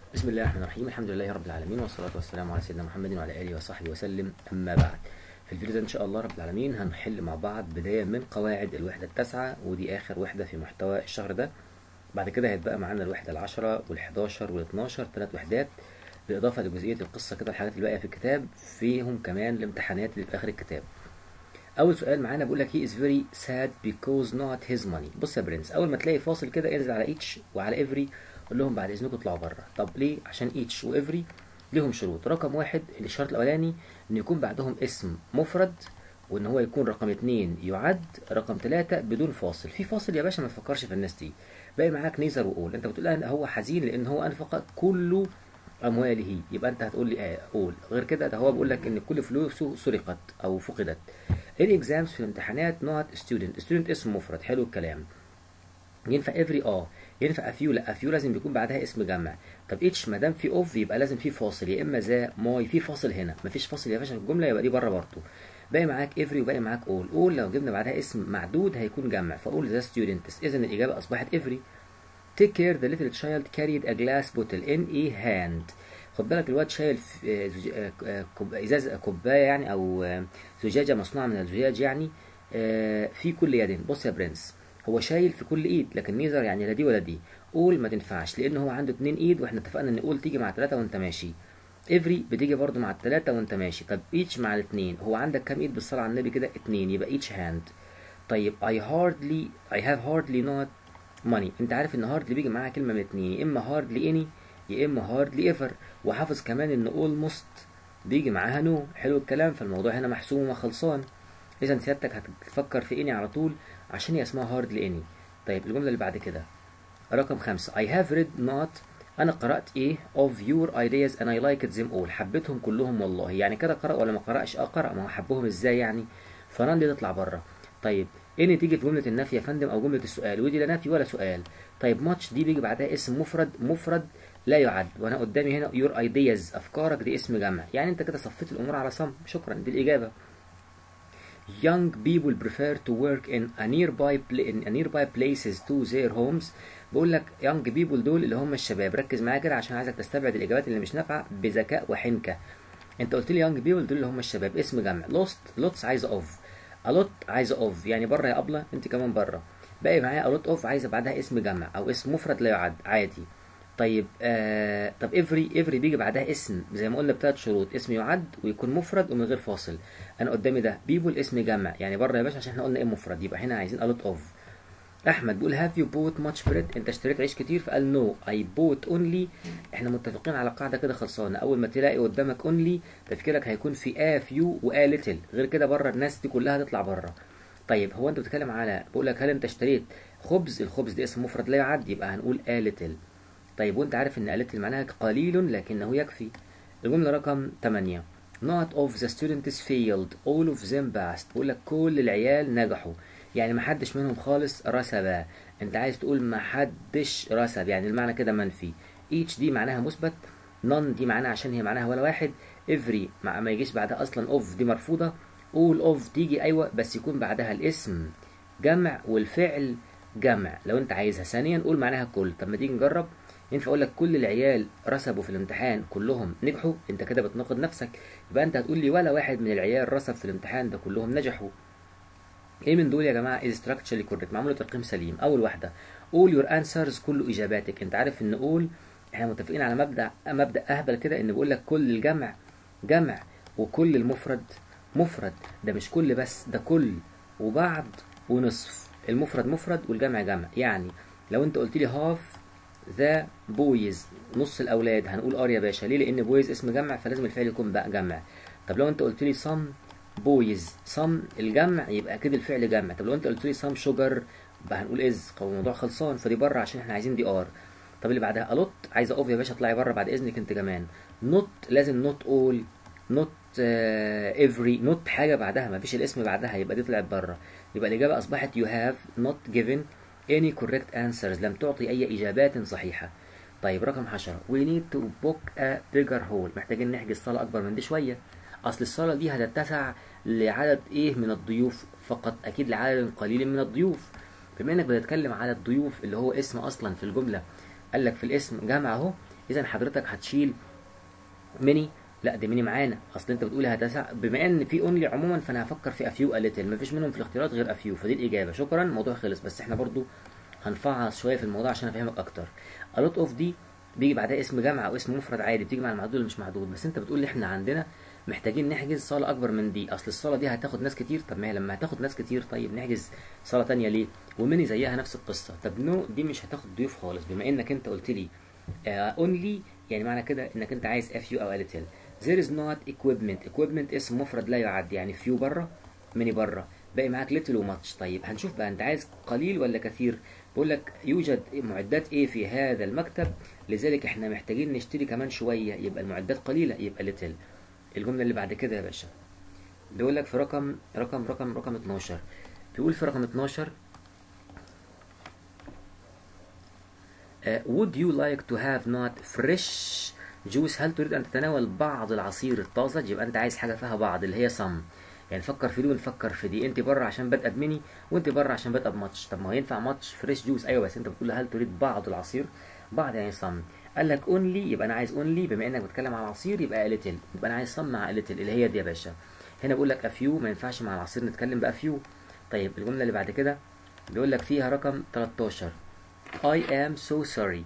بسم الله الرحمن الرحيم الحمد لله رب العالمين والصلاة والسلام على سيدنا محمد وعلى آله وصحبه وسلم أما بعد في الفيديو ده إن شاء الله رب العالمين هنحل مع بعض بداية من قواعد الوحدة التاسعة ودي آخر وحدة في محتوى الشهر ده بعد كده هيتبقى معانا الوحدة العشرة والحداشر والاتناشر ثلاث وحدات بالإضافة لجزئية القصة كده الحاجات اللي باقية في الكتاب فيهم كمان الامتحانات اللي في آخر الكتاب أول سؤال معانا بيقول لك he is very sad because not his money بص يا برنس أول ما تلاقي فاصل كده انزل على each وعلى every قول لهم بعد اذنكم اطلعوا بره طب ليه عشان each وافري ليهم شروط رقم واحد الشرط الاولاني ان يكون بعدهم اسم مفرد وان هو يكون رقم اتنين يعد رقم ثلاثة بدون فاصل في فاصل يا باشا ما تفكرش في الناس دي باقي معاك نيزر وقول انت بتقول ان هو حزين لان هو انفق كل امواله يبقى انت هتقول لي اه قول غير كده ده هو بيقول لك ان كل فلوسه سرقت او فقدت الاكزامز في الامتحانات نوت ستودنت ستودنت اسم مفرد حلو الكلام ينفع افري اه ينفع افيو لا افيو لازم بيكون بعدها اسم جمع طب اتش ما دام في اوف يبقى لازم في فاصل يا اما ذا ماي في فاصل هنا مفيش فاصل يا باشا في الجمله يبقى دي بره برضه باقي معاك افري وباقي معاك اول اول لو جبنا بعدها اسم معدود هيكون جمع فاقول ذا ستودنتس اذا الاجابه اصبحت افري take care the little child carried a glass bottle in a hand خد بالك الواد شايل ازاز كوبايه يعني او زجاجه مصنوعه من الزجاج يعني في كل يد بص يا برنس هو شايل في كل ايد لكن نيزر يعني لا دي ولا دي قول ما تنفعش لان هو عنده اتنين ايد واحنا اتفقنا ان قول تيجي مع تلاتة وانت ماشي افري بتيجي برضو مع التلاتة وانت ماشي طب ايتش مع الاتنين هو عندك كام ايد بالصلاة على النبي كده اتنين يبقى ايتش هاند طيب I hardly I have hardly not money انت عارف ان hardly بيجي معاها كلمة من اتنين يا اما hardly any يا اما hardly ever وحافظ كمان ان almost بيجي معاها نو no. حلو الكلام فالموضوع هنا محسوم وخلصان اذا سيادتك هتفكر في اني على طول عشان هي اسمها هارد لاني طيب الجملة اللي بعد كده رقم خمسة I have read not أنا قرأت إيه of your ideas and I liked them all حبيتهم كلهم والله يعني كده قرأ ولا ما قرأش أه قرأ ما هو حبهم إزاي يعني فنان دي تطلع بره طيب إن تيجي في جملة النفي يا فندم أو جملة السؤال ودي لا نفي ولا سؤال طيب ماتش دي بيجي بعدها اسم مفرد مفرد لا يعد وأنا قدامي هنا your ideas أفكارك دي اسم جمع يعني أنت كده صفيت الأمور على صم شكرا دي الإجابة young people prefer to work in a nearby in a nearby places to their homes بقول لك young people دول اللي هم الشباب ركز معايا كده عشان عايزك تستبعد الاجابات اللي مش نافعه بذكاء وحنكه انت قلت لي young people دول اللي هم الشباب اسم جمع lost lots عايزه of a lot عايزه of يعني بره يا ابله انت كمان بره باقي معايا a lot of عايزه بعدها اسم جمع او اسم مفرد لا يعد عادي طيب آه طب افري افري بيجي بعدها اسم زي ما قلنا بثلاث شروط اسم يعد ويكون مفرد ومن غير فاصل انا قدامي ده بيبول اسم جمع يعني بره يا باشا عشان احنا قلنا ايه مفرد يبقى هنا عايزين الوت اوف احمد بيقول هاف يو بوت ماتش بريد انت اشتريت عيش كتير فقال نو اي بوت اونلي احنا متفقين على قاعده كده خلصانه اول ما تلاقي قدامك اونلي تفكيرك هيكون في ا فيو وا ليتل غير كده بره الناس دي كلها تطلع بره طيب هو انت بتتكلم على بقول لك هل انت اشتريت خبز الخبز ده اسم مفرد لا يعد يبقى هنقول ا ليتل طيب وانت عارف ان قالت معناها قليل لكنه يكفي الجملة رقم 8 not of the students failed all of them passed بقول لك كل العيال نجحوا يعني ما حدش منهم خالص رسب انت عايز تقول ما حدش رسب يعني المعنى كده منفي each دي معناها مثبت none دي معناها عشان هي معناها ولا واحد every مع ما يجيش بعدها اصلا of دي مرفوضة all of تيجي ايوه بس يكون بعدها الاسم جمع والفعل جمع لو انت عايزها ثانيا قول معناها كل طب ما تيجي نجرب ينفع اقول لك كل العيال رسبوا في الامتحان كلهم نجحوا انت كده بتناقض نفسك يبقى انت هتقول لي ولا واحد من العيال رسب في الامتحان ده كلهم نجحوا ايه من دول يا جماعه از structurally correct معمول ترقيم سليم اول واحده all your answers كل اجاباتك انت عارف ان قول احنا متفقين على مبدا مبدا اهبل كده ان بيقول لك كل الجمع جمع وكل المفرد مفرد ده مش كل بس ده كل وبعض ونصف المفرد مفرد والجمع جمع يعني لو انت قلت لي هاف ذا بويز نص الاولاد هنقول ار يا باشا ليه لان بويز اسم جمع فلازم الفعل يكون بقى جمع طب لو انت قلت لي صم بويز صم الجمع يبقى كده الفعل جمع طب لو انت قلت لي صم شجر يبقى هنقول از الموضوع خلصان فدي بره عشان احنا عايزين دي ار طب اللي بعدها الوت عايزه اوف يا باشا اطلعي بره بعد اذنك انت كمان نوت لازم نوت اول نوت افري نوت حاجه بعدها ما فيش الاسم بعدها يبقى دي طلعت بره يبقى الاجابه اصبحت you have not given any correct answers لم تعطي أي إجابات صحيحة طيب رقم 10 we need to book a bigger hall محتاجين نحجز صالة أكبر من دي شوية أصل الصالة دي هتتسع لعدد إيه من الضيوف فقط أكيد لعدد قليل من الضيوف بما إنك بتتكلم على الضيوف اللي هو اسم أصلا في الجملة قال لك في الاسم جمع أهو اذا حضرتك هتشيل ميني لا دي ميني معانا اصل انت بتقول هتسع بما ان في اونلي عموما فانا هفكر في افيو اليتل مفيش منهم في الاختيارات غير افيو فدي الاجابه شكرا الموضوع خلص بس احنا برضو هنفعص شويه في الموضوع عشان افهمك اكتر a lot of دي بيجي بعدها اسم جمع او اسم مفرد عادي بتيجي مع المعدود اللي مش معدود بس انت بتقول لي احنا عندنا محتاجين نحجز صاله اكبر من دي اصل الصاله دي هتاخد ناس كتير طب ما هي لما هتاخد ناس كتير طيب نحجز صاله تانية ليه ومني زيها نفس القصه طب نو دي مش هتاخد ضيوف خالص بما انك انت قلت لي اونلي يعني معنى كده انك انت عايز اف يو او اليتل there is not equipment equipment اسم مفرد لا يعد يعني فيو بره مني بره باقي معاك ليتل وماتش طيب هنشوف بقى انت عايز قليل ولا كثير بقول لك يوجد معدات ايه في هذا المكتب لذلك احنا محتاجين نشتري كمان شويه يبقى المعدات قليله يبقى ليتل الجمله اللي بعد كده يا باشا بيقول لك في رقم رقم رقم رقم 12 بيقول في رقم 12 uh, would you like to have not fresh juice هل تريد ان تتناول بعض العصير الطازج يبقى انت عايز حاجه فيها بعض اللي هي some يعني فكر في دي ونفكر في دي انت بره عشان بادئه بميني وانت بره عشان بادئه بماتش طب ما هو ينفع ماتش فريش جوس ايوه بس انت بتقول هل تريد بعض العصير بعض يعني صم قال لك اونلي يبقى انا عايز اونلي بما انك بتتكلم عن العصير يبقى ليتل يبقى انا عايز صم مع ليتل اللي هي دي يا باشا هنا بقول لك افيو ما ينفعش مع العصير نتكلم بافيو طيب الجمله اللي بعد كده بيقول لك فيها رقم 13 I am so sorry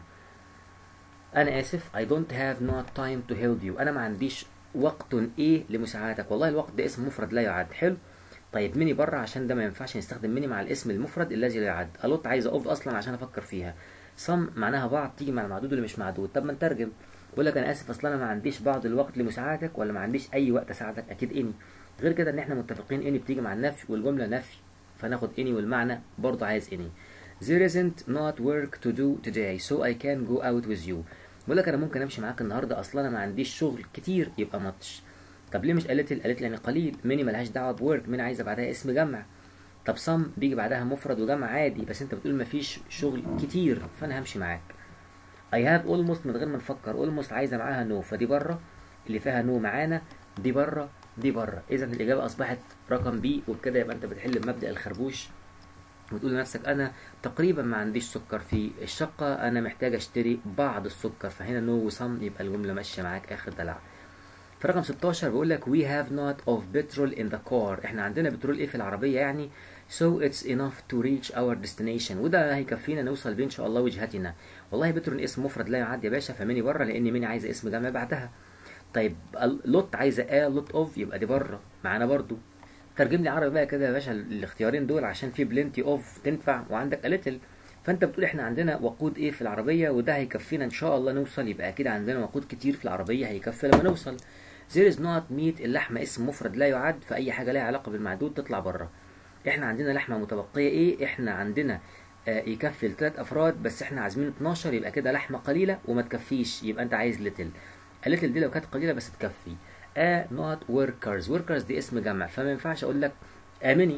انا اسف I don't have not time to help you انا ما عنديش وقت ايه لمساعدتك والله الوقت ده اسم مفرد لا يعد حلو طيب ميني بره عشان ده ما ينفعش نستخدم ميني مع الاسم المفرد الذي لا يعد الوت عايزه اوف اصلا عشان افكر فيها صم معناها بعض تيجي مع المعدود اللي مش معدود طب ما نترجم بقول لك انا اسف اصلا انا ما عنديش بعض الوقت لمساعدتك ولا ما عنديش اي وقت اساعدك اكيد اني غير كده ان احنا متفقين اني بتيجي مع النفي والجمله نفي فناخد اني والمعنى برضه عايز اني there isn't not work to do today so I can go out with you بقول لك انا ممكن امشي معاك النهارده اصلا انا ما عنديش شغل كتير يبقى ماتش طب ليه مش قالت قالت يعني قليل ميني ملهاش دعوه بورك ميني عايزه بعدها اسم جمع طب صم بيجي بعدها مفرد وجمع عادي بس انت بتقول مفيش شغل كتير فانا همشي معاك I have almost من غير ما نفكر almost عايزه معاها نو no. فدي بره اللي فيها نو no معانا دي بره دي بره اذا الاجابه اصبحت رقم بي وبكده يبقى انت بتحل بمبدا الخربوش وتقول لنفسك انا تقريبا ما عنديش سكر في الشقه انا محتاج اشتري بعض السكر فهنا نو no وصم يبقى الجمله ماشيه معاك اخر دلع في رقم 16 بيقول لك we have not of petrol in the car احنا عندنا بترول ايه في العربيه يعني so it's enough to reach our destination وده هيكفينا نوصل بيه ان شاء الله وجهتنا والله بترول اسم مفرد لا يعد يا باشا فمني بره لان مني عايزه اسم جمع بعدها طيب لوت عايزه ا لوت اوف يبقى دي بره معانا برضو ترجم لي عربي بقى كده يا باشا الاختيارين دول عشان في بلنتي اوف تنفع وعندك ليتل فانت بتقول احنا عندنا وقود ايه في العربيه وده هيكفينا ان شاء الله نوصل يبقى اكيد عندنا وقود كتير في العربيه هيكفي لما نوصل there is not meat اللحمه اسم مفرد لا يعد فاي حاجه لها علاقه بالمعدود تطلع بره احنا عندنا لحمه متبقيه ايه احنا عندنا آه يكفي لثلاث افراد بس احنا عازمين 12 يبقى كده لحمه قليله وما تكفيش يبقى انت عايز ليتل الليتل دي لو كانت قليله بس تكفي ا نوت وركرز وركرز دي اسم جمع فما ينفعش اقول لك امني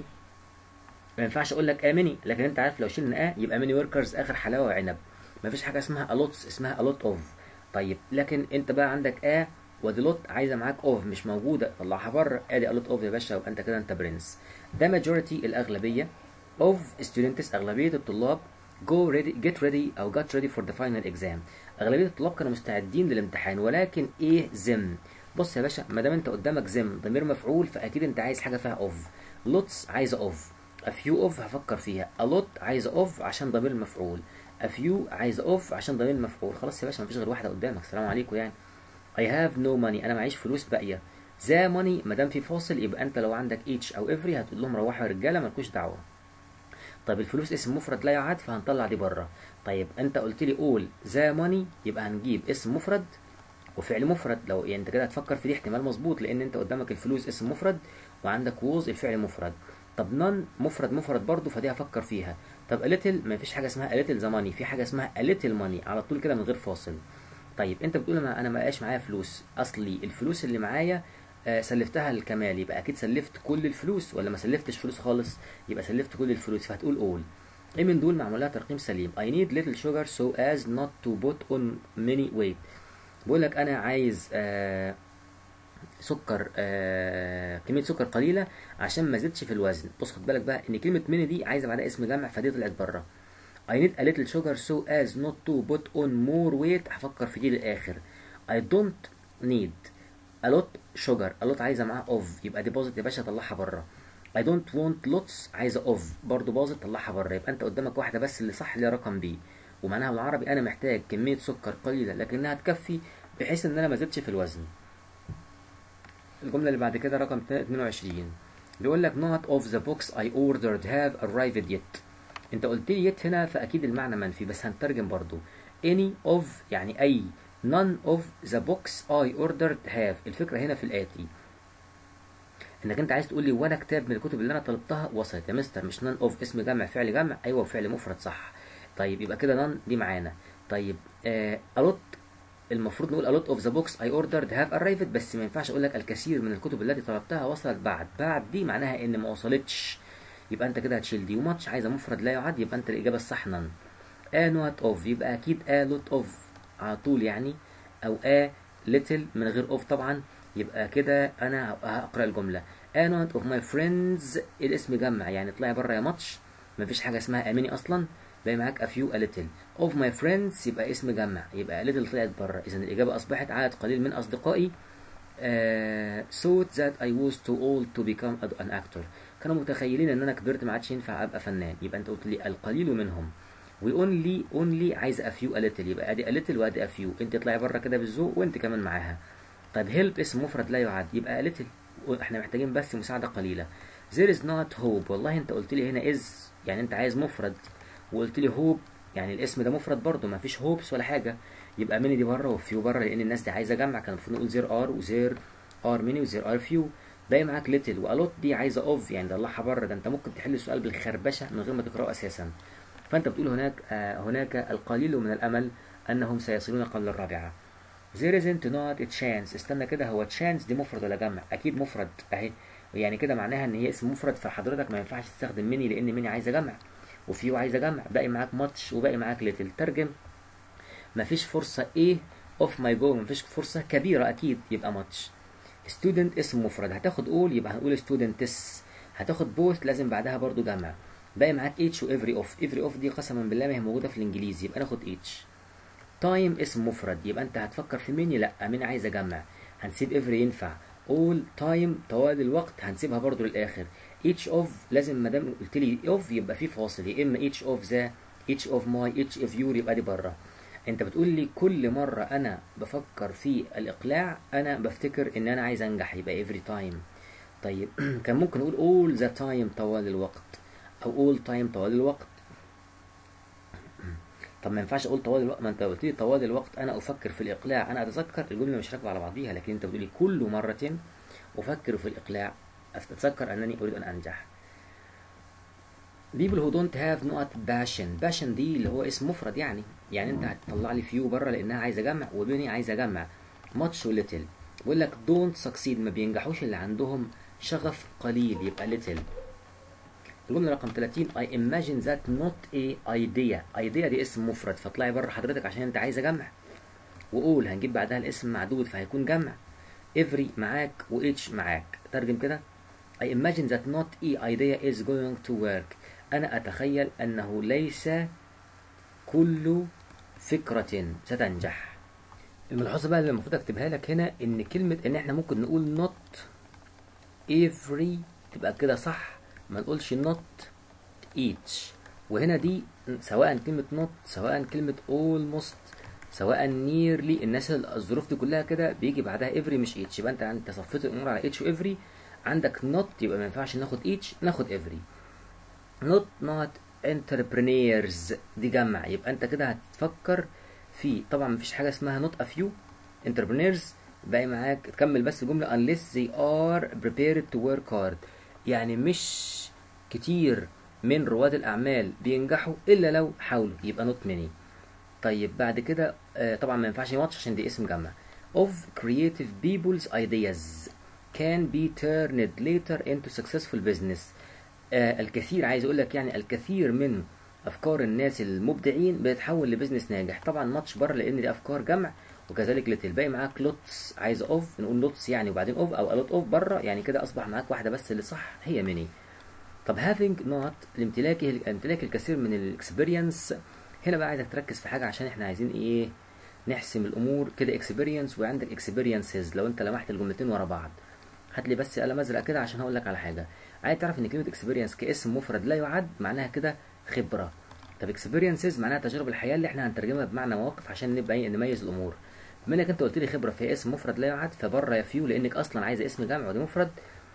ما ينفعش اقول لك امني لكن انت عارف لو شلنا ا يبقى ماني وركرز اخر حلاوه وعنب ما فيش حاجه اسمها الوتس اسمها الوت اوف طيب لكن انت بقى عندك ا ودي لوت عايزه معاك اوف مش موجوده طلعها بره ادي الوت اوف يا باشا يبقى انت كده انت برنس ده ماجوريتي الاغلبيه اوف ستودنتس اغلبيه الطلاب go ready get ready او got ready for the final exam اغلبيه الطلاب كانوا مستعدين للامتحان ولكن ايه زم بص يا باشا ما دام انت قدامك زم ضمير مفعول فاكيد انت عايز حاجه فيها اوف لوتس عايزه اوف a few اوف هفكر فيها a lot عايزه اوف عشان ضمير المفعول a few عايزه اوف عشان ضمير المفعول خلاص يا باشا مفيش غير واحده قدامك السلام عليكم يعني I have no money انا معيش فلوس باقيه ذا ماني ما دام في فاصل يبقى انت لو عندك each او every هتقول لهم روحوا يا رجاله مالكوش دعوه طيب الفلوس اسم مفرد لا يعد فهنطلع دي بره طيب انت قلت لي قول ذا ماني يبقى هنجيب اسم مفرد وفعل مفرد لو يعني انت كده هتفكر في دي احتمال مظبوط لان انت قدامك الفلوس اسم مفرد وعندك ووز الفعل مفرد طب نون مفرد مفرد برضه فدي هفكر فيها طب اليتل ما فيش حاجه اسمها اليتل ذا ماني في حاجه اسمها اليتل ماني على طول كده من غير فاصل طيب انت بتقول انا انا ما بقاش معايا فلوس اصلي الفلوس اللي معايا آه سلفتها للكمال يبقى اكيد سلفت كل الفلوس ولا ما سلفتش فلوس خالص يبقى سلفت كل الفلوس فهتقول اول ايه من دول معمول لها ترقيم سليم I need little sugar so as not to put on many weight بقول لك انا عايز آه سكر آه كميه سكر قليله عشان ما زدش في الوزن بص خد بالك بقى ان كلمه ميني دي عايزه بعدها اسم جمع فدي طلعت بره I need a little sugar so as not to put on more weight هفكر في دي للآخر I don't need a lot sugar a lot عايزة معاها of يبقى دي باظت يا باشا طلعها بره I don't want lots عايزة of برضه باظت طلعها بره يبقى أنت قدامك واحدة بس اللي صح اللي هي رقم B ومعناها بالعربي أنا محتاج كمية سكر قليلة لكنها تكفي بحيث إن أنا ما زدتش في الوزن الجملة اللي بعد كده رقم 22 بيقول لك not of the books I ordered have arrived yet انت قلت لي yet هنا فاكيد المعنى منفي بس هنترجم برضو any of يعني اي none of the books I ordered have الفكرة هنا في الآتي انك انت عايز تقول لي ولا كتاب من الكتب اللي انا طلبتها وصلت يا مستر مش none of اسم جمع فعل جمع ايوه فعل مفرد صح طيب يبقى كده none دي معانا طيب آه a lot المفروض نقول a lot of the books I ordered have arrived بس ما ينفعش اقول لك الكثير من الكتب التي طلبتها وصلت بعد بعد دي معناها ان ما وصلتش يبقى انت كده هتشيل دي وماتش عايزه مفرد لا يعد يبقى انت الاجابه الصح نن a not of يبقى اكيد a lot of على طول يعني او a little من غير of طبعا يبقى كده انا هقرا الجمله a not of my friends الاسم جمع يعني اطلعي بره يا ماتش مفيش حاجه اسمها اميني اصلا باقي معاك a few a little of my friends يبقى اسم جمع يبقى a little طلعت بره اذا الاجابه اصبحت عدد قليل من اصدقائي uh, thought that I was too old to become an actor كانوا متخيلين ان انا كبرت ما عادش ينفع ابقى فنان يبقى انت قلت لي القليل منهم وأونلي أونلي عايز a few a little يبقى ادي a little وادي a few انت اطلعي بره كده بالذوق وانت كمان معاها طيب help اسم مفرد لا يعد يبقى a little احنا محتاجين بس مساعدة قليلة there is not hope والله انت قلت لي هنا is يعني انت عايز مفرد وقلت لي hope يعني الاسم ده مفرد برضه ما فيش هوبس ولا حاجة يبقى ميني دي بره وفيو بره لان الناس دي عايزة جمع كان المفروض نقول زير ار وزير ار ميني وزير ار فيو باقي معاك ليتل والوت دي عايزه اوف يعني طلعها بره ده انت ممكن تحل السؤال بالخربشه من غير ما تقراه اساسا فانت بتقول هناك آه هناك القليل من الامل انهم سيصلون قبل الرابعه there isn't not a chance استنى كده هو chance دي مفرد ولا جمع اكيد مفرد اهي يعني كده معناها ان هي اسم مفرد فحضرتك ما ينفعش تستخدم ميني لان ميني عايزه جمع وفيو عايزه جمع باقي معاك ماتش وباقي معاك ليتل ترجم مفيش فرصه ايه اوف ماي جو مفيش فرصه كبيره اكيد يبقى ماتش student اسم مفرد هتاخد all يبقى هنقول students هتاخد both لازم بعدها برضو جمع باقي معاك each و every of every of دي قسما بالله ما هي موجوده في الانجليزي يبقى ناخد each time اسم مفرد يبقى انت هتفكر في ميني لا مين عايز اجمع هنسيب every ينفع all time طوال الوقت هنسيبها برضو للاخر each of لازم ما دام قلت لي of يبقى في فاصل يا اما each of the each of my each of your يبقى دي بره انت بتقول لي كل مرة انا بفكر في الاقلاع انا بفتكر ان انا عايز انجح يبقى every time طيب كان ممكن نقول all the time طوال الوقت او all time طوال الوقت طب ما ينفعش اقول طوال الوقت ما انت قلت لي طوال الوقت انا افكر في الاقلاع انا اتذكر الجمله مش راكبه على بعضيها لكن انت بتقول لي كل مره افكر في الاقلاع اتذكر انني اريد ان انجح people who don't have not passion passion دي اللي هو اسم مفرد يعني يعني انت هتطلع لي فيو بره لانها عايزه جمع وبيني عايزه جمع much و little بيقول لك don't succeed ما بينجحوش اللي عندهم شغف قليل يبقى little الجمله رقم 30 I imagine that not a idea idea دي اسم مفرد فاطلعي بره حضرتك عشان انت عايزه جمع وقول هنجيب بعدها الاسم معدود فهيكون جمع every معاك و each معاك ترجم كده I imagine that not a idea is going to work أنا أتخيل أنه ليس كل فكرة ستنجح الملحوظة بقى اللي المفروض أكتبها لك هنا إن كلمة إن إحنا ممكن نقول not every تبقى كده صح ما نقولش not each وهنا دي سواء كلمة not سواء كلمة almost سواء nearly الناس الظروف دي كلها كده بيجي بعدها every مش each يبقى أنت أنت صفيت الأمور على each و every عندك not يبقى ما ينفعش ناخد each ناخد every not not entrepreneurs دي جمع يبقى انت كده هتفكر في طبعا مفيش حاجه اسمها not a few entrepreneurs باقي معاك تكمل بس الجمله unless they are prepared to work hard يعني مش كتير من رواد الاعمال بينجحوا الا لو حاولوا يبقى not many طيب بعد كده آه طبعا ما ينفعش ماتش عشان دي اسم جمع of creative people's ideas can be turned later into successful business آه الكثير عايز اقول لك يعني الكثير من افكار الناس المبدعين بتتحول لبزنس ناجح طبعا ماتش بره لان دي افكار جمع وكذلك ليتل باقي معاك لوتس عايز اوف نقول لوتس يعني وبعدين اوف او الوت اوف بره يعني كده اصبح معاك واحده بس اللي صح هي ميني طب having not الامتلاك امتلاك الكثير من الاكسبيرينس هنا بقى عايزك تركز في حاجه عشان احنا عايزين ايه نحسم الامور كده اكسبيرينس وعندك اكسبيرينسز لو انت لمحت الجملتين ورا بعض هات لي بس قلم ازرق كده عشان هقول لك على حاجه عايز تعرف ان كلمه اكسبيرينس كاسم مفرد لا يعد معناها كده خبره طب اكسبيرينسز معناها تجارب الحياه اللي احنا هنترجمها بمعنى مواقف عشان نبقى نميز الامور بما انك انت قلت لي خبره في اسم مفرد لا يعد فبره يا فيو لانك اصلا عايزه اسم جمع ودي مفرد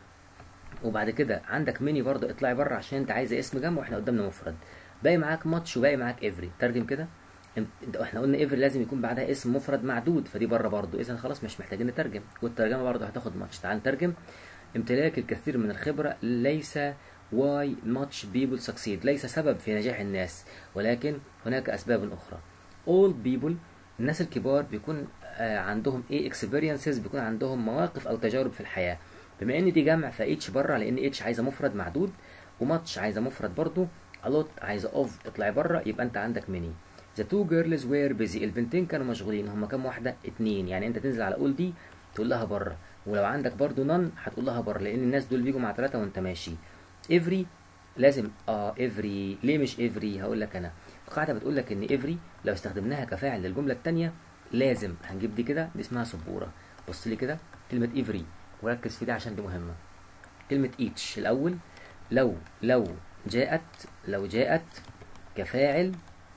وبعد كده عندك ميني برضه اطلعي بره عشان انت عايزه اسم جمع واحنا قدامنا مفرد باقي معاك ماتش وباقي معاك افري ترجم كده انت احنا قلنا افري لازم يكون بعدها اسم مفرد معدود فدي بره برضه اذا خلاص مش محتاجين نترجم والترجمه برضه هتاخد ماتش تعال نترجم امتلاك الكثير من الخبره ليس why much people succeed ليس سبب في نجاح الناس ولكن هناك اسباب اخرى all people الناس الكبار بيكون آه عندهم ايه experiences بيكون عندهم مواقف او تجارب في الحياه بما ان دي جمع فاتش بره لان اتش عايزه مفرد معدود وماتش عايزه مفرد برضو الوت عايزه اوف اطلعي بره يبقى انت عندك ميني ذا تو جيرلز وير بيزي البنتين كانوا مشغولين هما كام واحده اتنين يعني انت تنزل على اول دي تقول لها بره ولو عندك برضو نون هتقول لها بره لان الناس دول بيجوا مع ثلاثه وانت ماشي افري لازم اه افري ليه مش افري هقول لك انا القاعده بتقول لك ان افري لو استخدمناها كفاعل للجمله الثانيه لازم هنجيب دي كده دي اسمها سبوره بص لي كده كلمه افري وركز في دي عشان دي مهمة كلمة each الأول لو لو جاءت لو جاءت كفاعل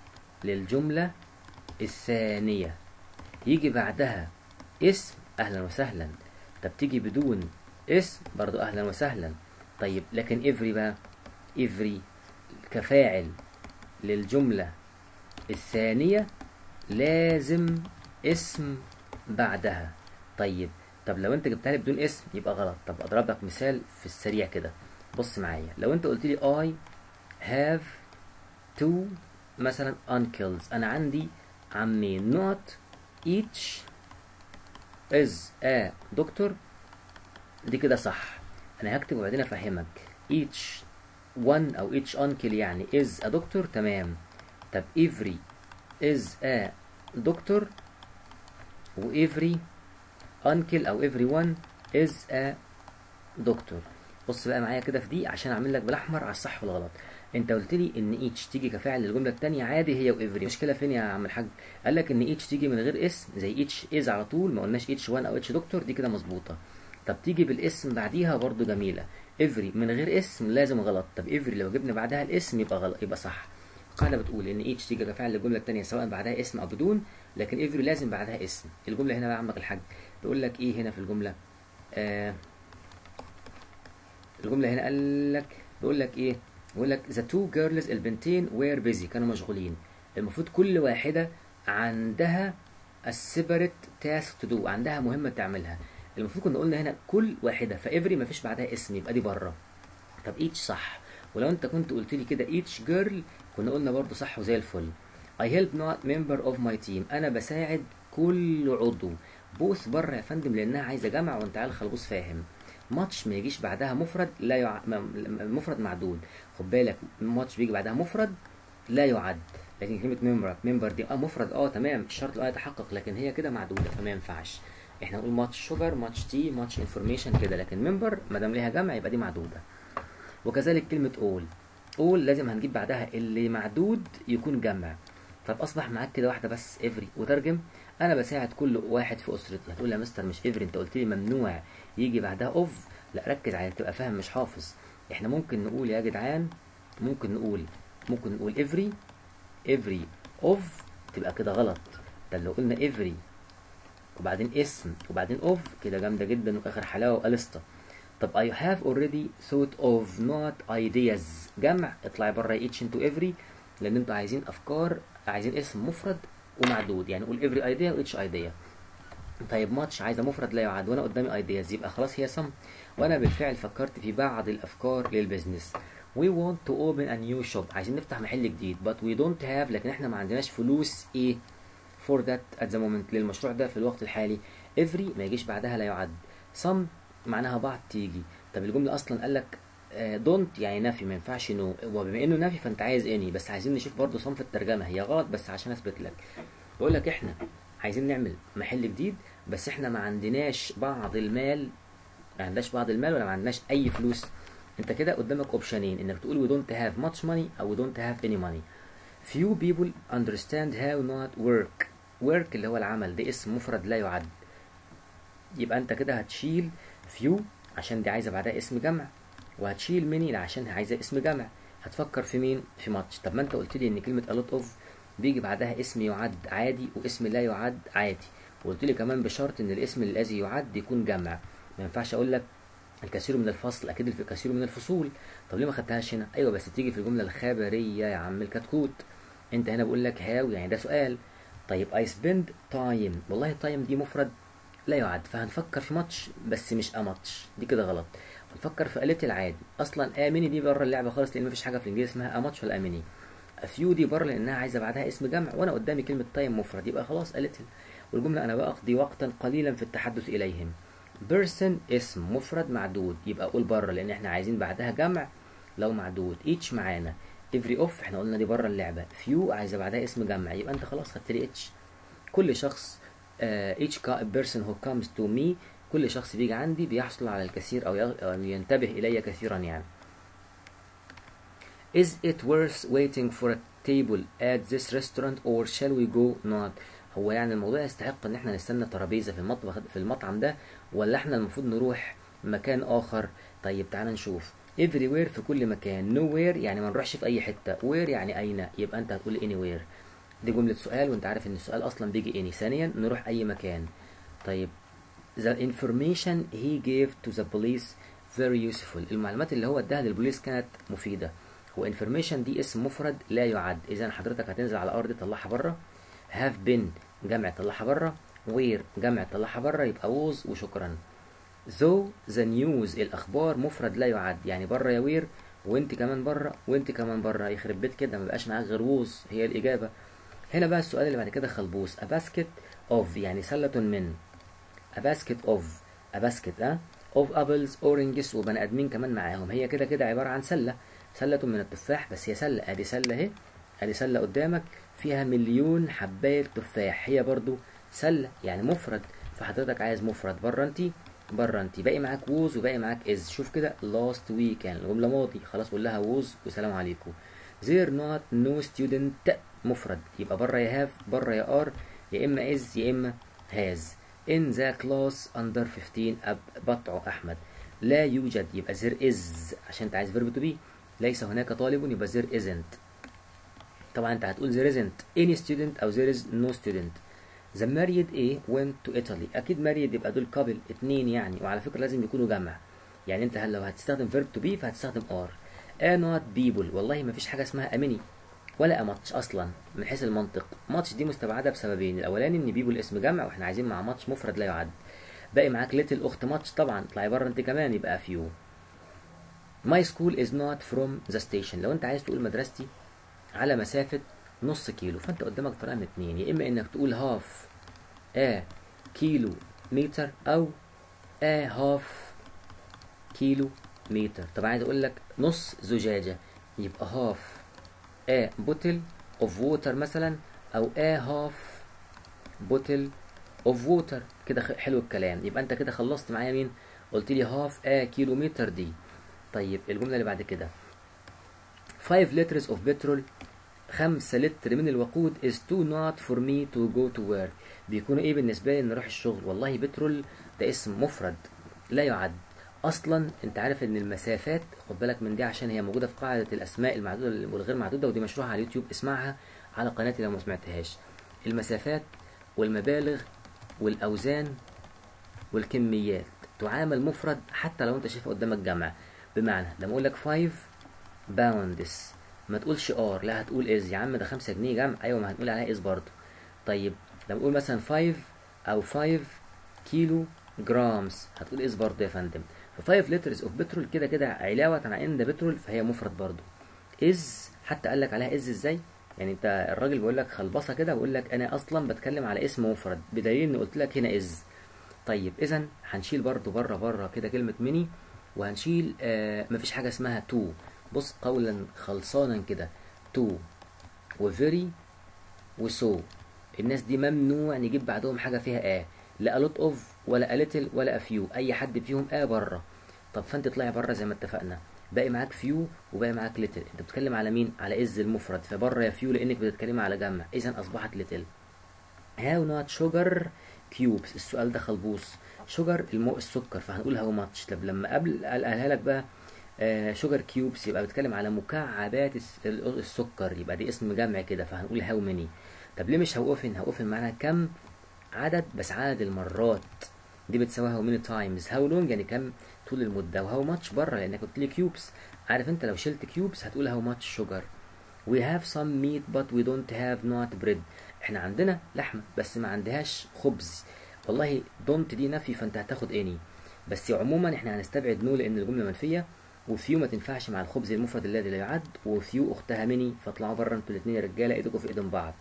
للجملة الثانية يجي بعدها اسم أهلا وسهلا طب تيجي بدون اسم برضو أهلا وسهلا طيب لكن every بقى every كفاعل للجملة الثانية لازم اسم بعدها طيب طب لو انت جبتها لي بدون اسم يبقى غلط طب اضرب لك مثال في السريع كده بص معايا لو انت قلت لي I have two مثلا uncles انا عندي عمين not each is a doctor دي كده صح انا هكتب وبعدين افهمك each one او each uncle يعني is a doctor تمام طب every is a doctor و every uncle او everyone is a doctor بص بقى معايا كده في دي عشان اعمل لك بالاحمر على الصح والغلط انت قلت لي ان each تيجي كفاعل للجمله الثانيه عادي هي وافري المشكله فين يا عم الحاج قال لك ان each تيجي من غير اسم زي each is على طول ما قلناش each one او each دكتور دي كده مظبوطه طب تيجي بالاسم بعديها برضو جميله every من غير اسم لازم غلط طب every لو جبنا بعدها الاسم يبقى غلط يبقى صح القاعده بتقول ان each تيجي كفاعل للجمله الثانيه سواء بعدها اسم او بدون لكن every لازم بعدها اسم الجمله هنا بقى عمك الحاج بيقول لك ايه هنا في الجمله آه الجمله هنا قال لك بيقول لك ايه بيقول لك the two girls البنتين were busy كانوا مشغولين المفروض كل واحده عندها a separate task to do عندها مهمه تعملها المفروض كنا قلنا هنا كل واحده فافري مفيش بعدها اسم يبقى دي بره طب each صح ولو انت كنت قلت لي كده each girl كنا قلنا برضو صح وزي الفل I help not member of my team انا بساعد كل عضو بوث بره يا فندم لانها عايزه جمع وانت عيال خلبوس فاهم ماتش ما يجيش بعدها مفرد لا يع... مفرد معدود خد بالك ماتش بيجي بعدها مفرد لا يعد لكن كلمه ممبر ممبر دي اه مفرد اه تمام الشرط اه يتحقق لكن هي كده معدوده فما ينفعش احنا نقول ماتش شوجر ماتش تي ماتش انفورميشن كده لكن ممبر ما دام ليها جمع يبقى دي معدوده وكذلك كلمه اول اول لازم هنجيب بعدها اللي معدود يكون جمع طب اصبح معاك كده واحده بس افري وترجم انا بساعد كل واحد في اسرتي هتقول يا مستر مش افري انت قلت لي ممنوع يجي بعدها اوف لا ركز على تبقى فاهم مش حافظ احنا ممكن نقول يا جدعان ممكن نقول ممكن نقول افري افري اوف تبقى كده غلط ده لو قلنا افري وبعدين اسم وبعدين اوف كده جامده جدا واخر حلاوه وقلسطه طب I have already thought of not ideas جمع اطلعي بره each into every لان انتوا عايزين افكار عايزين اسم مفرد ومعدود يعني قول every idea و each idea طيب ماتش عايزه مفرد لا يعد وانا قدامي ايدياز يبقى خلاص هي صم وانا بالفعل فكرت في بعض الافكار للبيزنس we want to open a new shop عايزين نفتح محل جديد but we don't have لكن احنا ما عندناش فلوس ايه for that at the moment للمشروع ده في الوقت الحالي every ما يجيش بعدها لا يعد some معناها بعض تيجي طب الجمله اصلا قال لك دونت يعني نفي ما ينفعش نو وبما انه نفي فانت عايز اني بس عايزين نشوف برضه صنف الترجمه هي غلط بس عشان اثبت لك بقول لك احنا عايزين نعمل محل جديد بس احنا ما عندناش بعض المال ما عندناش بعض المال ولا ما عندناش اي فلوس انت كده قدامك اوبشنين انك تقول we don't have much money او we don't have any money few people understand how not work work اللي هو العمل ده اسم مفرد لا يعد يبقى انت كده هتشيل few عشان دي عايزه بعدها اسم جمع وهتشيل many عشان عايزه اسم جمع هتفكر في مين في ماتش طب ما انت قلت لي ان كلمه a lot of بيجي بعدها اسم يعد عادي واسم لا يعد عادي وقلت لي كمان بشرط ان الاسم الذي يعد يكون جمع ما ينفعش اقول لك الكثير من الفصل اكيد الكثير من الفصول طب ليه ما خدتهاش هنا ايوه بس تيجي في الجمله الخبريه يا عم الكتكوت انت هنا بقول لك هاو يعني ده سؤال طيب اي سبند تايم والله تايم دي مفرد لا يعد فهنفكر في ماتش بس مش اماتش دي كده غلط هنفكر في قلت العادي اصلا اميني دي بره اللعبه خالص لان مفيش حاجه في الانجليزي اسمها اماتش ولا اميني افيو دي بره لانها عايزه بعدها اسم جمع وانا قدامي كلمه تايم مفرد يبقى خلاص قلت والجمله انا بقضي وقتا قليلا في التحدث اليهم بيرسون اسم مفرد معدود يبقى قول بره لان احنا عايزين بعدها جمع لو معدود each معانا every off احنا قلنا دي بره اللعبه few عايزه بعدها اسم جمع يبقى انت خلاص خدت لي each كل شخص uh, each person who comes to me كل شخص بيجي عندي بيحصل على الكثير او, يغ... أو ينتبه الي كثيرا يعني Is it worth waiting for a table at this restaurant or shall we go not هو يعني الموضوع يستحق ان احنا نستنى ترابيزه في المطبخ في المطعم ده ولا احنا المفروض نروح مكان اخر طيب تعال نشوف everywhere في كل مكان nowhere يعني ما نروحش في اي حته where يعني اين يبقى انت هتقول anywhere دي جمله سؤال وانت عارف ان السؤال اصلا بيجي اني ثانيا نروح اي مكان طيب the information he gave to the police very useful المعلومات اللي هو اداها للبوليس كانت مفيده هو information دي اسم مفرد لا يعد اذا حضرتك هتنزل على الارض تطلعها بره have been جمع طلعها بره where جمع طلعها بره يبقى was وشكرا though the news الاخبار مفرد لا يعد يعني بره يا وير وانت كمان بره وانت كمان بره يخرب بيت كده ما بقاش معاك غير was هي الاجابه هنا بقى السؤال اللي بعد كده خلبوس a basket of يعني سله من a basket of a basket اه of apples oranges وبني ادمين كمان معاهم هي كده كده عباره عن سله سله من التفاح بس هي سله ادي سله اهي ادي سله قدامك فيها مليون حبايه تفاح هي برضو سله يعني مفرد فحضرتك عايز مفرد بره انت بره انت باقي معاك ووز وباقي معاك از شوف كده لاست ويك يعني الجمله ماضي خلاص قول لها ووز وسلام عليكم there not no student مفرد يبقى بره يا هاف بره يا ار يا اما از يا اما هاز in the class under 15 أب بطع احمد لا يوجد يبقى there is عشان انت عايز verb to be ليس هناك طالب يبقى there isn't طبعا انت هتقول there isn't any student او there is no student the married A went to Italy اكيد married يبقى دول couple اتنين يعني وعلى فكره لازم يكونوا جمع يعني انت لو هتستخدم verb to be فهتستخدم are a not people والله ما فيش حاجه اسمها امني ولا ماتش اصلا من حيث المنطق ماتش دي مستبعده بسببين الاولاني ان بيبول اسم جمع واحنا عايزين مع ماتش مفرد لا يعد باقي معاك ليتل اخت ماتش طبعا اطلعي بره انت كمان يبقى فيو My school is not from the station لو انت عايز تقول مدرستي على مسافة نص كيلو فانت قدامك طريقة من اتنين يا اما انك تقول هاف ا كيلو متر او ا هاف كيلو متر طب عايز اقول لك نص زجاجة يبقى هاف ا بوتل اوف ووتر مثلا او ا هاف بوتل اوف ووتر كده حلو الكلام يبقى انت كده خلصت معايا مين قلت لي هاف ا كيلو متر دي طيب الجملة اللي بعد كده 5 liters of petrol 5 لتر من الوقود is too not for me to go to work بيكونوا ايه بالنسبة لي ان اروح الشغل والله بترول ده اسم مفرد لا يعد اصلا انت عارف ان المسافات خد بالك من دي عشان هي موجودة في قاعدة الاسماء المعدودة والغير معدودة ودي مشروحة على اليوتيوب اسمعها على قناتي لو ما سمعتهاش المسافات والمبالغ والاوزان والكميات تعامل مفرد حتى لو انت شايفها قدامك جمع بمعنى لما اقول لك 5 باوندس ما تقولش ار لا هتقول از يا عم ده 5 جنيه جمع ايوه ما هنقول عليها از برضه طيب لما اقول مثلا 5 او 5 كيلو جرامز هتقول از برضه يا فندم ف 5 لترز اوف بترول كده كده علاوه على ان ده بترول فهي مفرد برضه از حتى قال لك عليها از ازاي يعني انت الراجل بيقول لك خلبصه كده بيقول لك انا اصلا بتكلم على اسم مفرد بدليل اني قلت لك هنا از طيب اذا هنشيل برضه بره بره كده كلمه ميني وهنشيل آه مفيش حاجه اسمها تو بص قولا خلصانا كده تو وفيري وسو الناس دي ممنوع نجيب بعدهم حاجه فيها اه لا لوت اوف ولا ليتل ولا افيو اي حد فيهم اه بره طب فانت اطلعي بره زي ما اتفقنا باقي معاك فيو وباقي معاك ليتل انت بتتكلم على مين على از المفرد فبره يا فيو لانك بتتكلم على جمع اذا اصبحت ليتل هاو نوت شوجر كيوبس السؤال ده خلبوص شوجر المو السكر فهنقول هاو ماتش طب لما قبل قالها لك بقى شوجر كيوبس يبقى بتكلم على مكعبات الس- ال- السكر يبقى دي اسم جمع كده فهنقول هاو ماني طب ليه مش هاو اوفن هاو اوفن معناها كم عدد بس عدد المرات دي بتساوي هاو ماني تايمز هاو لونج يعني كم طول المده وهاو ماتش بره لانك قلت لي كيوبس عارف انت لو شلت كيوبس هتقول هاو ماتش شوجر we have some meat but we don't have not bread احنا عندنا لحمه بس ما عندهاش خبز والله don't دي نفي فانت هتاخد اني بس عموما احنا هنستبعد نو لان الجمله منفيه وفيو ما تنفعش مع الخبز المفرد الذي لا يعد وفيو اختها مني فاطلعوا بره انتوا الاثنين يا رجاله ايدكم في ايدين بعض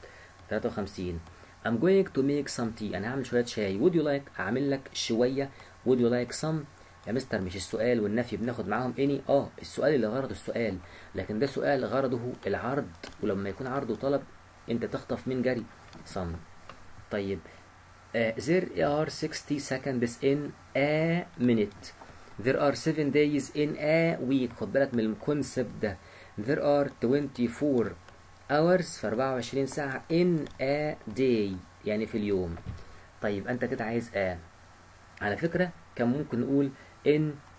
53 I'm going to make some tea انا هعمل شويه شاي would you like اعمل لك شويه would you like some يا مستر مش السؤال والنفي بناخد معاهم اني اه السؤال اللي غرضه السؤال لكن ده سؤال غرضه العرض ولما يكون عرض وطلب انت تخطف من جري some طيب uh, there are 60 seconds in a minute there are 7 days in a week خد بالك من الكونسبت ده there are 24 hours في 24 ساعة in a day يعني في اليوم طيب انت كده عايز a على فكرة كان ممكن نقول in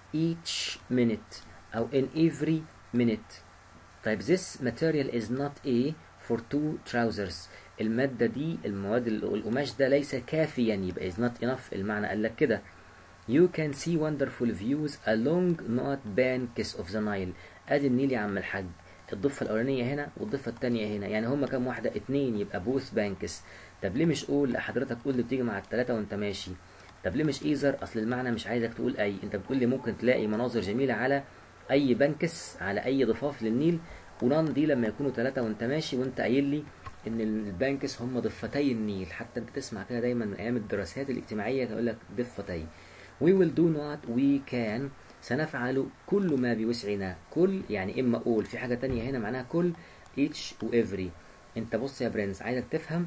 each minute أو in every minute طيب this material is not a for two trousers المادة دي المواد ال- القماش ده ليس كافيا يبقى is not enough المعنى قال لك كده You can see wonderful views along not banks of the Nile ادي النيل يا عم الحاج الضفة الأولانية هنا والضفة التانية هنا يعني هما كام واحدة اتنين يبقى بوث بانكس طب ليه مش قول حضرتك قول اللي بتيجي مع التلاتة وانت ماشي طب ليه مش ايزر اصل المعنى مش عايزك تقول اي انت بتقول لي ممكن تلاقي مناظر جميلة على اي بنكس على اي ضفاف للنيل ونان دي لما يكونوا ثلاثة وانت ماشي وانت قايل لي ان البنكس هم ضفتي النيل حتى انت تسمع كده دايما من ايام الدراسات الاجتماعية تقول لك ضفتي we will do not we can سنفعل كل ما بوسعنا كل يعني اما اقول في حاجة تانية هنا معناها كل each و every انت بص يا برنس عايزك تفهم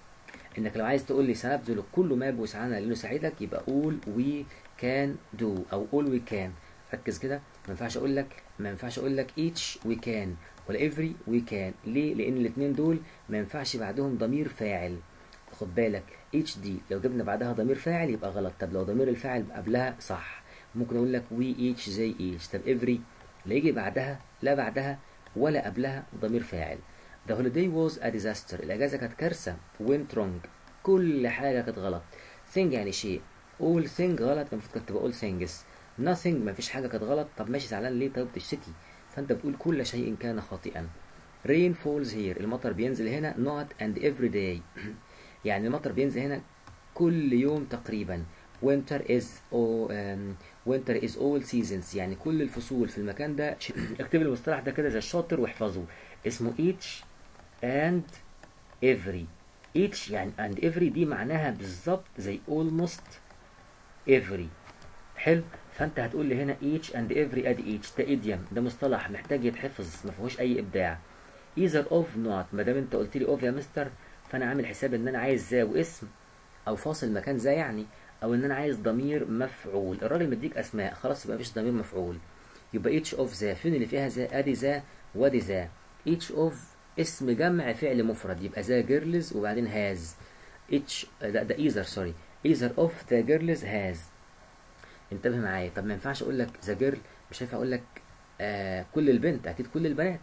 انك لو عايز تقول لي سنبذل كل ما بوسعنا لنساعدك يبقى قول we can do او قول we can ركز كده ما ينفعش اقول لك ما ينفعش اقول لك each we can ولا every we can ليه لان الاثنين دول ما ينفعش بعدهم ضمير فاعل خد بالك each دي لو جبنا بعدها ضمير فاعل يبقى غلط طب لو ضمير الفاعل قبلها صح ممكن اقول لك we each زي each طب every لا يجي بعدها لا بعدها ولا قبلها ضمير فاعل The holiday was a disaster الأجازة كانت كارثة went wrong كل حاجة كانت غلط thing يعني شيء all thing غلط المفروض كنت بقول things nothing مفيش حاجة كانت غلط طب ماشي زعلان ليه طيب بتشتكي فأنت بتقول كل شيء كان خاطئا rain falls here المطر بينزل هنا not and every day يعني المطر بينزل هنا كل يوم تقريبا winter is all, um, winter is all seasons يعني كل الفصول في المكان ده اكتب المصطلح ده كده زي الشاطر واحفظه اسمه each and every each يعني and every دي معناها بالظبط زي almost every حلو فانت هتقول لي هنا each and every ادي each ده idiom ده مصطلح محتاج يتحفظ ما فيهوش اي ابداع either of not ما دام انت قلت لي of يا مستر فانا عامل حساب ان انا عايز ذا واسم او فاصل مكان ذا يعني او ان انا عايز ضمير مفعول الراجل مديك اسماء خلاص يبقى مفيش ضمير مفعول يبقى each of ذا فين اللي فيها ذا ادي ذا وادي ذا each of اسم جمع فعل مفرد يبقى ذا جيرلز وبعدين هاز each ده ده ايزر سوري ايزر اوف ذا جيرلز هاز انتبه معايا طب ما ينفعش اقول لك ذا جيرل مش هينفع اقول لك آه كل البنت اكيد كل البنات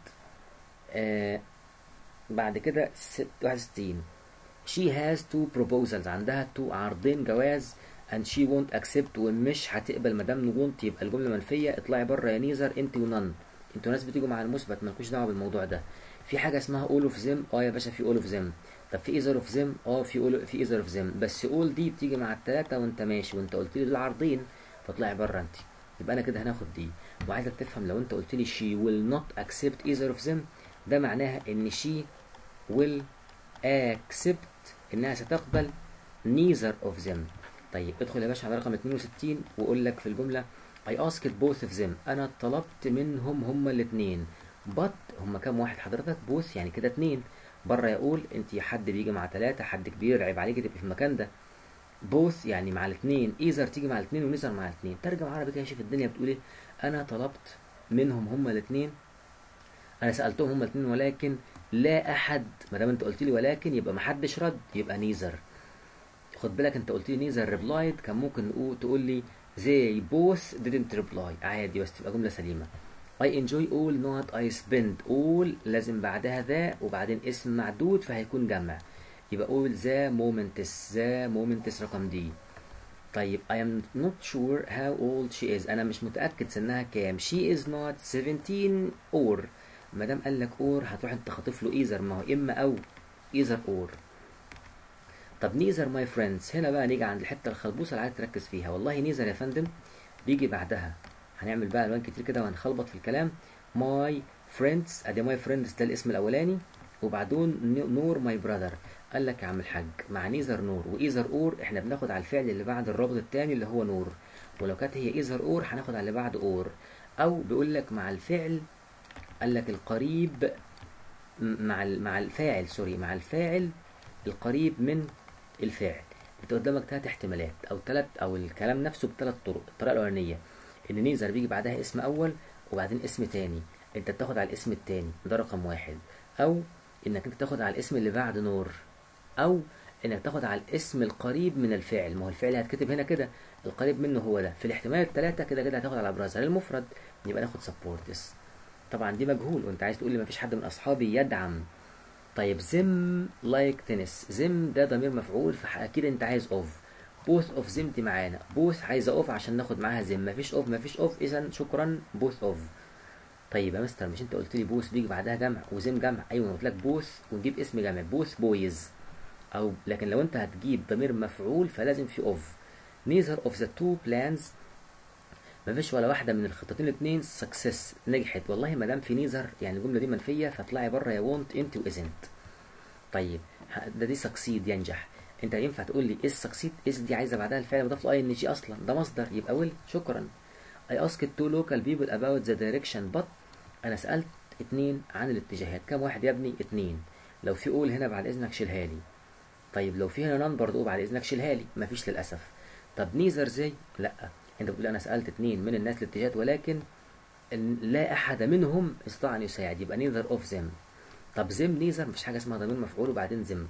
آه بعد كده ست- 61 she has two proposals عندها two عرضين جواز and she won't accept ومش هتقبل ما دام won't يبقى الجمله منفيه اطلعي بره يا نيزر انت ونن انتوا ناس بتيجوا مع المثبت مالكوش دعوه بالموضوع ده في حاجه اسمها all of them اه يا باشا في all of them طب في either of them اه في all في either of them بس all دي بتيجي مع الثلاثه وانت ماشي وانت قلت لي دول عرضين فاطلعي بره انت يبقى انا كده هناخد دي وعايزك تفهم لو انت قلت لي she will not accept either of them ده معناها ان she will accept انها ستقبل neither of them طيب ادخل يا باشا على رقم 62 وقول لك في الجمله I asked both of them انا طلبت منهم هما الاثنين but هما كام واحد حضرتك both يعني كده اتنين بره يقول انت حد بيجي مع ثلاثة حد كبير عيب عليك تبقي في المكان ده both يعني مع الاثنين ايزر تيجي مع الاثنين ونيزر مع الاثنين ترجم عربي كده شوف الدنيا بتقول ايه انا طلبت منهم هما الاثنين انا سالتهم هما الاثنين ولكن لا احد ما دام انت قلت لي ولكن يبقى ما حدش رد يبقى نيزر خد بالك انت قلت لي نيزر ريبلايد كان ممكن نقول تقول لي they both didn't reply عادي بس تبقى جمله سليمه I enjoy all not I spend all لازم بعدها ذا وبعدين اسم معدود فهيكون جمع يبقى all the moments the moments رقم دي طيب I am not sure how old she is أنا مش متأكد سنها كام she is not 17 or ما دام قال لك or هتروح انت خاطف له either ما هو إما أو either or طب نيزر ماي فريندز هنا بقى نيجي عند الحته الخلبوصه اللي عايز تركز فيها والله نيزر يا فندم بيجي بعدها هنعمل بقى الوان كتير كده وهنخلبط في الكلام ماي فريندز ادي ماي فريندز ده الاسم الاولاني وبعدين نور ماي براذر قال لك يا عم الحاج مع نيزر نور وايزر اور احنا بناخد على الفعل اللي بعد الرابط الثاني اللي هو نور ولو كانت هي ايزر اور هناخد على اللي بعد اور او بيقول لك مع الفعل قال لك القريب مع مع الفاعل سوري مع الفاعل القريب من الفاعل انت قدامك ثلاث احتمالات او ثلاث او الكلام نفسه بثلاث طرق الطريقه الاولانيه ان نيزر بيجي بعدها اسم اول وبعدين اسم تاني انت بتاخد على الاسم التاني ده رقم واحد او انك انت تاخد على الاسم اللي بعد نور او انك تاخد على الاسم القريب من الفعل ما هو الفعل هيتكتب هنا كده القريب منه هو ده في الاحتمال الثلاثه كده كده هتاخد على برازر المفرد يبقى ناخد سبورتس طبعا دي مجهول وانت عايز تقول لي ما فيش حد من اصحابي يدعم طيب زم لايك تنس زم ده ضمير مفعول فاكيد انت عايز اوف بوث اوف زم دي معانا بوث عايزه اوف عشان ناخد معاها زم مفيش اوف مفيش اوف اذا شكرا بوث اوف طيب يا مستر مش انت قلت لي بوث بيجي بعدها جمع وزم جمع ايوه قلت لك بوث ونجيب اسم جمع بوث بويز او لكن لو انت هتجيب ضمير مفعول فلازم في اوف neither of the two plans مفيش ولا واحده من الخطتين الاثنين سكسس نجحت والله ما دام في نيزر يعني الجمله دي منفيه فاطلعي بره يا وونت انت وازنت طيب ده دي سكسيد ينجح انت ينفع تقول لي ايه السكسيد اس دي عايزه بعدها الفعل مضاف له اي ان جي اصلا ده مصدر يبقى ويل شكرا I asked two local people about the direction but انا سالت اتنين عن الاتجاهات كم واحد يا ابني اتنين لو في قول هنا بعد اذنك شيلها لي طيب لو في هنا نان برضه بعد اذنك شيلها لي مفيش للاسف طب نيزر زي لا انت بتقول انا سالت اتنين من الناس الاتجاهات ولكن لا احد منهم استطاع ان يساعد يبقى نيذر اوف زم طب زم نيزر مفيش حاجه اسمها ضمير مفعول وبعدين زم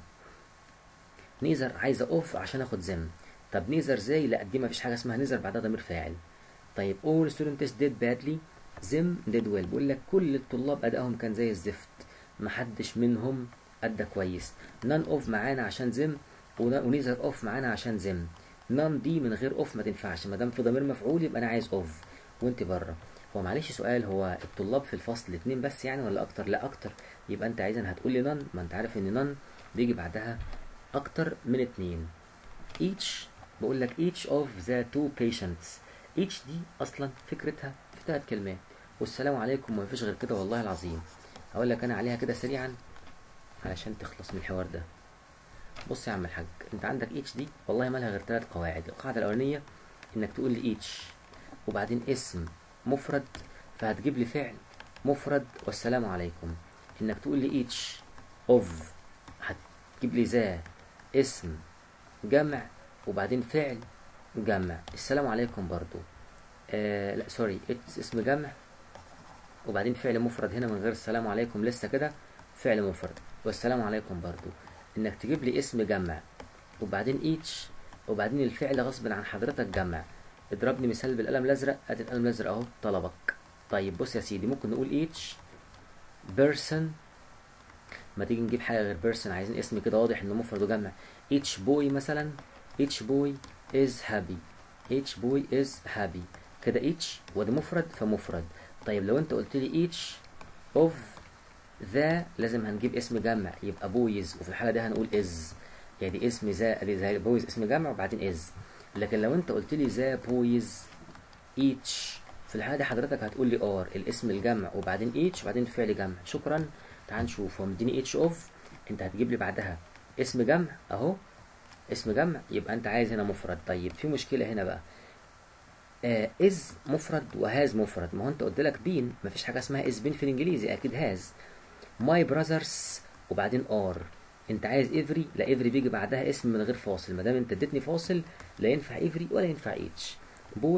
نيزر عايزه اوف عشان اخد زم طب نيزر زي لا دي مفيش حاجه اسمها نيزر بعدها ضمير فاعل طيب all students did badly زم did well بقول لك كل الطلاب ادائهم كان زي الزفت محدش منهم ادى كويس نان اوف معانا عشان زم ونيزر اوف معانا عشان زم نان دي من غير اوف ما تنفعش ما دام في ضمير مفعول يبقى انا عايز اوف وانت بره هو معلش سؤال هو الطلاب في الفصل اتنين بس يعني ولا اكتر لا اكتر يبقى انت عايزا هتقول لي نان ما انت عارف ان نان بيجي بعدها اكتر من اتنين each بقول لك each of the two patients each دي اصلا فكرتها في ثلاث كلمات والسلام عليكم وما فيش غير كده والله العظيم هقول لك انا عليها كده سريعا علشان تخلص من الحوار ده بص يا عم الحاج انت عندك each دي والله مالها غير ثلاث قواعد القاعده الاولانيه انك تقول لي each وبعدين اسم مفرد فهتجيب لي فعل مفرد والسلام عليكم انك تقول لي each of هتجيب لي ذا اسم جمع وبعدين فعل جمع السلام عليكم برضو آه لا سوري اسم جمع وبعدين فعل مفرد هنا من غير السلام عليكم لسه كده فعل مفرد والسلام عليكم برضو انك تجيب لي اسم جمع وبعدين ايتش وبعدين الفعل غصب عن حضرتك جمع اضربني مثال بالقلم الازرق ادي القلم الازرق اهو طلبك طيب بص يا سيدي ممكن نقول ايتش بيرسون ما تيجي نجيب حاجه غير بيرسون عايزين اسم كده واضح انه مفرد وجمع each boy مثلا each boy is happy each boy is happy كده each وده مفرد فمفرد طيب لو انت قلت لي each of the لازم هنجيب اسم جمع يبقى boys وفي الحاله دي هنقول is يعني اسم ذا زي boys اسم جمع وبعدين is لكن لو انت قلت لي ذا boys each في الحاله دي حضرتك هتقول لي are الاسم الجمع وبعدين each وبعدين فعل جمع شكرا تعال نشوف هو مديني each of انت هتجيب لي بعدها اسم جمع اهو اسم جمع يبقى انت عايز هنا مفرد طيب في مشكله هنا بقى آه از مفرد وهاز مفرد ما هو انت قلت لك بين مفيش حاجه اسمها از بين في الانجليزي اكيد هاز ماي براذرز وبعدين ار انت عايز افري لا افري بيجي بعدها اسم من غير فاصل ما دام انت اديتني فاصل لا ينفع افري ولا ينفع اتش بوث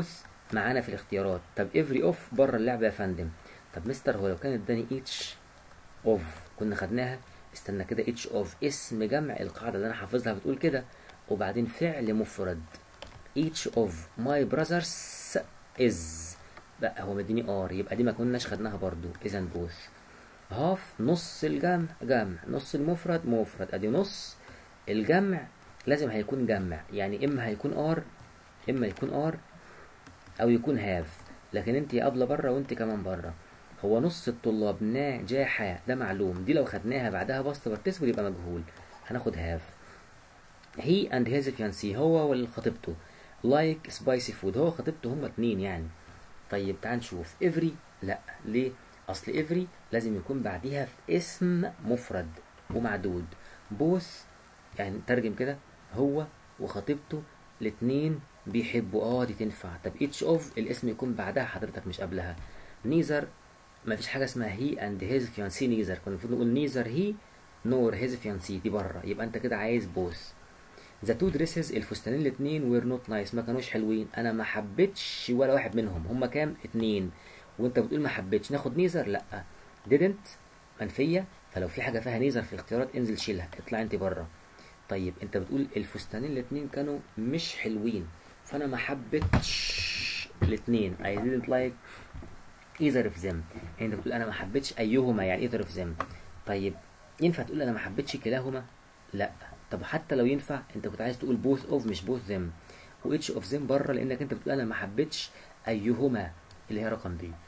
معانا في الاختيارات طب every of بره اللعبة يا فندم طب مستر هو لو كان اداني each of كنا خدناها استنى كده each of اسم جمع القاعدة اللي انا حافظها بتقول كده وبعدين فعل مفرد each of my brothers is بقى هو مديني ار يبقى دي ما كناش خدناها برضو اذا بوث هاف نص الجمع جمع نص المفرد مفرد ادي نص الجمع لازم هيكون جمع يعني اما هيكون ار اما يكون ار او يكون هاف لكن انت يا ابله بره وانت كمان بره هو نص الطلاب ناجحة ده معلوم دي لو خدناها بعدها باست بارتيسيبل يبقى مجهول هناخد هاف هي اند هيز فيانسي هو والخطيبته لايك سبايسي فود هو خطيبته هما اتنين يعني طيب تعال نشوف افري لا ليه اصل افري لازم يكون بعديها في اسم مفرد ومعدود بوث يعني ترجم كده هو وخطيبته الاتنين بيحبوا اه دي تنفع طب each of الاسم يكون بعدها حضرتك مش قبلها neither ما فيش حاجه اسمها he and his fiancé neither كنا المفروض نقول neither he nor his fiancé دي بره يبقى انت كده عايز both the two dresses الفستانين الاتنين were not nice ما كانوش حلوين انا ما حبيتش ولا واحد منهم هما كام اتنين وانت بتقول ما حبيتش ناخد نيزر لا didn't منفيه فلو في حاجه فيها نيزر في الاختيارات انزل شيلها اطلع انت بره طيب انت بتقول الفستانين الاتنين كانوا مش حلوين فانا ما حبيتش الاتنين I didn't like either of them يعني انت بتقول انا ما حبيتش ايهما يعني either of them طيب ينفع تقول انا ما حبيتش كلاهما لا طب حتى لو ينفع انت كنت عايز تقول both of مش both them و each of them بره لانك انت بتقول انا ما حبيتش ايهما اللي هي رقم دي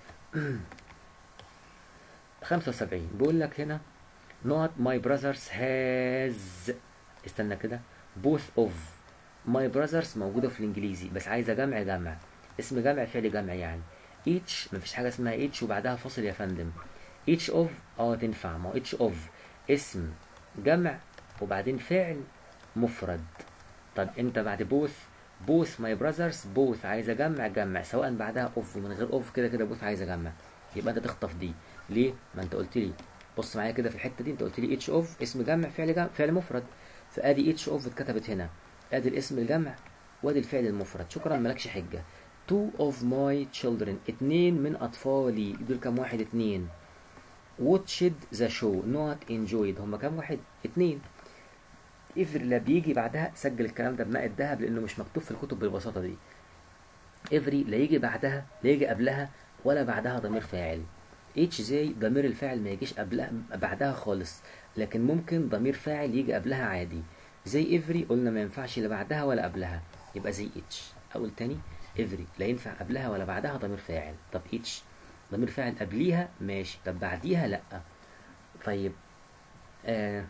75 بيقول لك هنا not my brothers has استنى كده both of my brothers موجودة في الإنجليزي بس عايزة جمع جمع اسم جمع فعل جمع يعني each مفيش حاجة اسمها each وبعدها فاصل يا فندم each of اه تنفع ما هو each of اسم جمع وبعدين فعل مفرد طب انت بعد both both my brothers both عايزة جمع جمع سواء بعدها of ومن غير of كده كده both عايزة جمع يبقى انت تخطف دي ليه؟ ما انت قلت لي بص معايا كده في الحتة دي انت قلت لي each of اسم جمع فعل جمع فعل مفرد فادي each of اتكتبت هنا ادي الاسم الجمع وادي الفعل المفرد شكرا مالكش حجة two of my children اتنين من اطفالي دول كام واحد اتنين watched the show not enjoyed هما كام واحد اتنين افر لا بيجي بعدها سجل الكلام ده بماء الذهب لانه مش مكتوب في الكتب بالبساطة دي افري لا يجي بعدها لا يجي قبلها ولا بعدها ضمير فاعل اتش زي ضمير الفاعل ما يجيش قبلها بعدها خالص لكن ممكن ضمير فاعل يجي قبلها عادي زي افري قلنا ما ينفعش لا بعدها ولا قبلها يبقى زي اتش اقول تاني افري لا ينفع قبلها ولا بعدها ضمير فاعل طب اتش ضمير فاعل قبليها ماشي طب بعديها لا طيب آه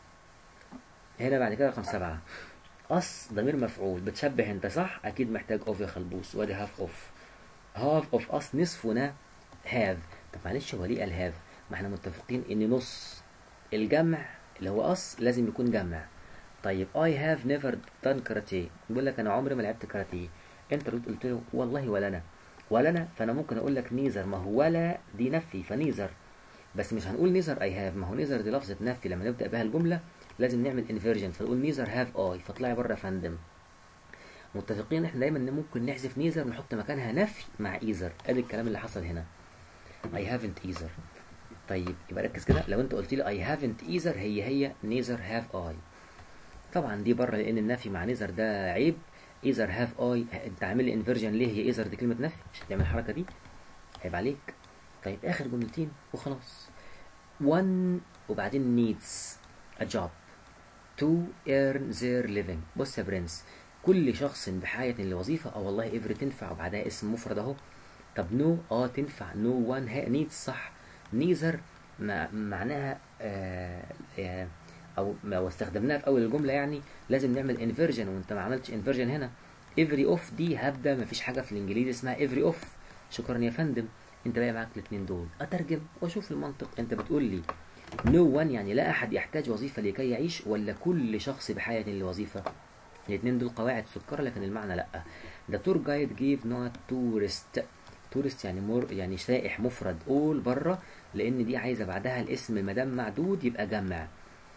هنا بعد كده رقم سبعة أص ضمير مفعول بتشبه انت صح اكيد محتاج اوف يا خلبوس وادي هاف اوف هاف اوف أص نصفنا هاف طب معلش هو ليه قال هاف ما احنا متفقين ان نص الجمع اللي هو أص لازم يكون جمع طيب I have never done karate بيقول لك انا عمري ما لعبت كاراتيه انت رد قلت له والله ولا انا ولا انا فانا ممكن اقول لك نيزر ما هو ولا دي نفي فنيزر بس مش هنقول نيزر اي هاف ما هو نيزر دي لفظة نفي لما نبدأ بها الجملة لازم نعمل انفيرجن فنقول نيزر هاف اي فطلعي بره يا فندم متفقين احنا دايما ان ممكن نحذف نيزر ونحط مكانها نفي مع ايزر ادي الكلام اللي حصل هنا I haven't either طيب يبقى ركز كده لو انت قلت لي I haven't either هي هي neither have I طبعا دي بره لان النفي مع نيزر ده عيب either have I انت عامل لي انفيرجن ليه هي either دي كلمة نفي مش هتعمل الحركة دي عيب عليك طيب اخر جملتين وخلاص one وبعدين needs a job to earn their living بص يا برنس كل شخص بحاجة لوظيفة اه والله افري تنفع وبعدها اسم مفرد اهو طب نو no, اه تنفع نو no وان نيدز صح نيزر معناها آه آه او لو استخدمناها في اول الجمله يعني لازم نعمل انفيرجن وانت ما عملتش انفيرجن هنا افري اوف دي هبدا ما فيش حاجه في الانجليزي اسمها افري اوف شكرا يا فندم انت بقى معاك الاثنين دول اترجم واشوف المنطق انت بتقول لي نو no وان يعني لا احد يحتاج وظيفه لكي يعيش ولا كل شخص بحاجه لوظيفه الاثنين دول قواعد سكر لكن المعنى لا ده تور جايد جيف نوت تورست تورست يعني مر يعني سائح مفرد اول بره لان دي عايزه بعدها الاسم ما دام معدود يبقى جمع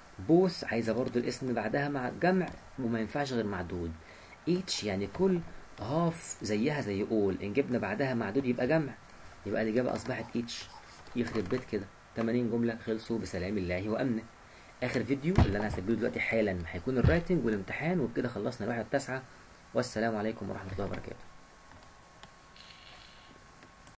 بوث عايزه برضو الاسم بعدها مع جمع وما ينفعش غير معدود each يعني كل هاف زيها زي اول ان جبنا بعدها معدود يبقى جمع يبقى الاجابه اصبحت اتش يخرب بيت كده 80 جمله خلصوا بسلام الله وامنه اخر فيديو اللي انا هسجله دلوقتي حالا هيكون الرايتنج والامتحان وبكده خلصنا الواحده التاسعه والسلام عليكم ورحمه الله وبركاته